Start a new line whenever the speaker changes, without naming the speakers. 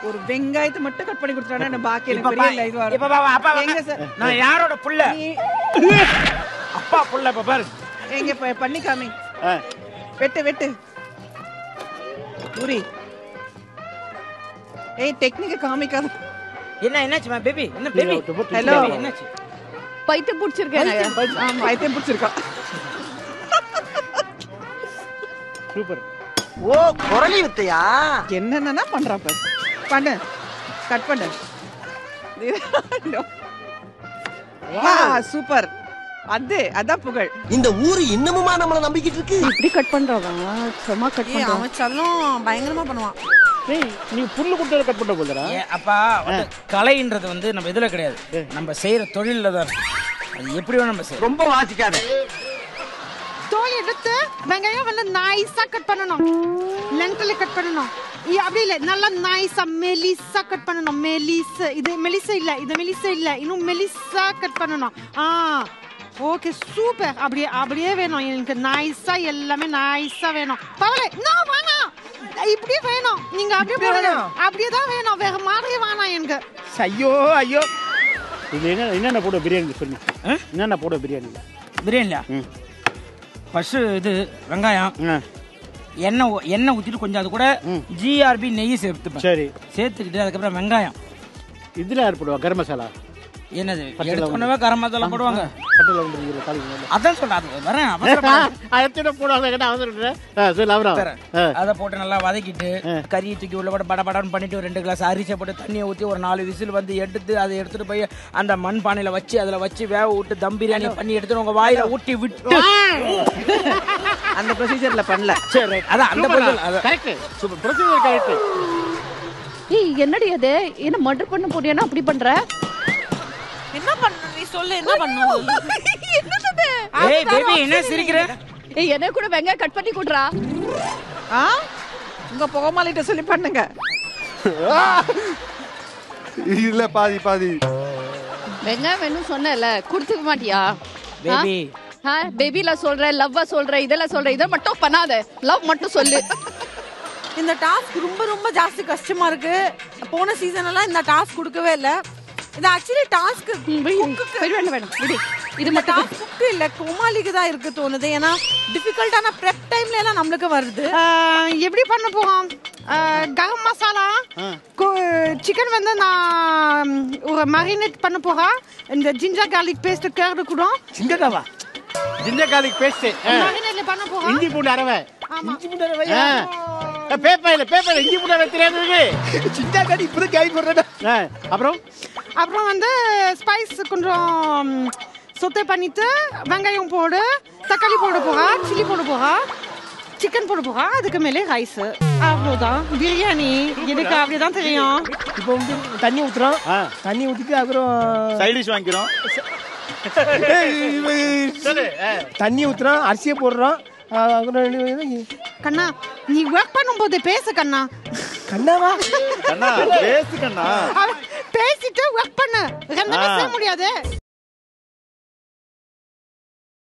ஒரு வெங்காயத்தை மட்டும் கட் பண்ணி கொடுத்துட்டானா பாக்கி எனக்கு
இப்ப
பெரிய
பா-
இல்ல இது
இப்ப பாவா, அப்பா வாங்க.
எங்க சார்
நான் யாரோட புள்ள
நீ-
அப்பா புள்ள இப்ப பாரு
எங்க ப- பண்ணி காமி
ஆ.
வெட்டு வெட்டு பூரி ஏய் டெக்னிக்க காமிக்காத
என்ன என்னாச்சுமா பேபி என்ன பேபி
ஹலோ
என்னாச்சு
பைத்தியம் பிடிச்சிருக்கேன் எனக்கு.
பைத்தியம் பிடிச்சிருக்கா
சூப்பர்
ஓ குரலி வித்தையா
என்னென்னா பண்றா பாரு பண்ணு கட் பண்ணு சூப்பர் அது அதான் புகழ்
இந்த ஊரு இன்னமுமா நம்மள நம்பிக்கிட்டு இருக்கு
இப்படி கட் பண்றவன் சும்மா கட்
ஏய்,
பண்றான்
அவன் செல்லம் பயங்கரமா பண்ணுவான்
ஏய் நீ புல்லு கொடுத்தத கட் பண்ண போதுடா
ஏ, அப்பா வந்து கலைன்றது வந்து நம்ம இதுல கிடையாது நம்ம செய்யற தொழில்ல தான் இருக்கு. அது எப்படி வேணும் நம்ம செய்யறோம்
ரொம்ப வாசிக்காத
தோல் எடுத்து வெங்காயம் வந்து நைஸா கட் பண்ணணும் லென்த்ல கட் பண்ணணும் இ- அப்படி இல்ல நல்லா நைஸா மெலிசா கட் பண்ணணும் மெலிஸ் இது மெலிசா இல்ல இது மெலிசா இல்ல இன்னும் மெலிசா கட் பண்ணணும் ஆ ஓகே சூப்பர் அப்படியே அப்படியே வேணும் எனக்கு நைஸா எல்லாமே நைஸா வேணும் பரவாயில்ல இன்னும் வேணாம் இப்படியே வேணும் நீங்க அப்படியே போடுங்க அப்படியே தான் வேணும் வேற மாதிரி வேணாம் எனக்கு
ஐயோ ஐயோ
இது என்ன என்னென்ன போட பிரியாணி சொல்லு என்னென்ன போட பிரியாணில
பிரியாணியா
ம்.
ஃபர்ஸ்ட் இது வெங்காயம்
ஆ,
எண்ணெய் ஊ- எண்ணெய் ஊற்றிட்டு கொஞ்சம் அது கூட ஜிஆர்பி நெய் சேர்த்துப்பேன்
சரி
சேர்த்துக்கிட்டு அதுக்கப்புறம் வெங்காயம்
இதுல யார் போடுவா கரம் மசாலா
என்னது எடுத்தோடனே கரம் மசாலா போடுவாங்க
பட்டில் வந்து இதில் தாளிக்கணும்
அதான் சொல்றேன் அது வரேன் அவசரப்படாத.
எத்தனை போடுவாங்க கேட்டா அவசரம் ஆ சொல்லு அவரா ஆ
அதை போட்டு நல்லா வதக்கிட்டு கறியை தூக்கி உள்ள போட்டு பட படன்னு பண்ணிட்டு ஒரு ரெண்டு கிளாஸ் அரிசியை போட்டு தண்ணியை ஊற்றி ஒரு நாலு விசில் வந்து எடுத்து அதை எடுத்துட்டு போய் அந்த மண் பானையில வச்சு அதுல வச்சு வேக விட்டு தம் பிரியாணி பண்ணி எடுத்துட்டு உங்க வாயில ஊட்டி விட்டு
அந்த ப்ரொசீஜர்ல பண்ணல
சரி right. அதான் அந்த பொருள் அதான்
கரெக்ட் சூப்பர் ப்ரொசீஜர் கரெக்ட்
ஏய் என்னடி அது என்ன மர்டர் பண்ண போறியானா அப்படி பண்ற
என்ன பண்ண நீ சொல்லு என்ன பண்ணும்
என்னது
ஏய் பேபி என்ன சிரிக்கிற
ஏய் என்ன கூட வெங்காயம் கட் பண்ணி கொடுறா
ஆ உங்க புகமாலிட்ட சொல்லி பண்ணுங்க
இல்ல பாதி பாதி
வெங்காயம் வேணும் சொன்னேன்ல கொடுத்துக்க மாட்டியா
பேபி
ஆ பேபில சொல்ற லவ்வா சொல்ற இதெல்லாம் சொல்ற இதை மட்டும் பண்ணாத லவ் மட்டும் சொல்லு
இந்த டாஸ்க் ரொம்ப ரொம்ப ஜாஸ்தி கஷ்டமா இருக்கு போன சீசன் எல்லாம் இந்த டாஸ்க் கொடுக்கவே இல்ல இது ஆக்சுவலி டாஸ்க்
வேண்டாம் வேண்டாம் விடு இது
இது
மட்டும்
டாஸ்க் குக்கு இல்ல கோமாளிக்கு தான் இருக்கு தோணுது ஏன்னா டிஃபிகல்ட்டான ப்ரெப் டைம்ல எல்லாம் நம்மளுக்கு வருது எப்படி பண்ண போறோம் கரம் மசாலா சிக்கன் வந்து நான் ஒரு மரினேட் பண்ண போறேன் இந்த ஜிஞ்சர் கார்லிக் பேஸ்ட் கேர்டு கூட
சிங்கக்காவா
ஜிஞ்சர் கார்லிக் பேஸ்ட்
மரினேட்ல பண்ண போறேன்
இஞ்சி பூண்டு அரவை
ஆமா
பேப்பர் பேப்பர் இஞ்சி பூண்டு அரவை தெரியாது
சின்ன கடி இப்பதான் கை போடுறேன்
ஆ, அப்புறம்
அப்புறம் வந்து ஸ்பைஸ் கொஞ்சம் சொத்தை பண்ணிட்டு வெங்காயம் போடு தக்காளி போட போறா சில்லி போட போறா சிக்கன் போட போறா அதுக்கு மேலே ரைஸ் அவ்வளோதான் பிரியாணி எனக்கு அப்படிதான் தெரியும்
இப்போ வந்து தண்ணி ஊத்துறோம்
ஆ.
தண்ணி ஊத்திட்டு அப்புறம்
சைடிஷ் வாங்கிக்கிறோம்
சொல்லு ஆ.
தண்ணி ஊத்துறோம் அரிசியை போடுறோம் ஆ, அப்புறம்
கண்ணா நீ ஒர்க் பண்ணும்போது பேசு கண்ணா
கண்ணாவா
அண்ணா பேசுக்கண்ணா
அவ- பேசிட்டு ஒர்க் பண்ணு ரெண்டுமே செய்ய முடியாது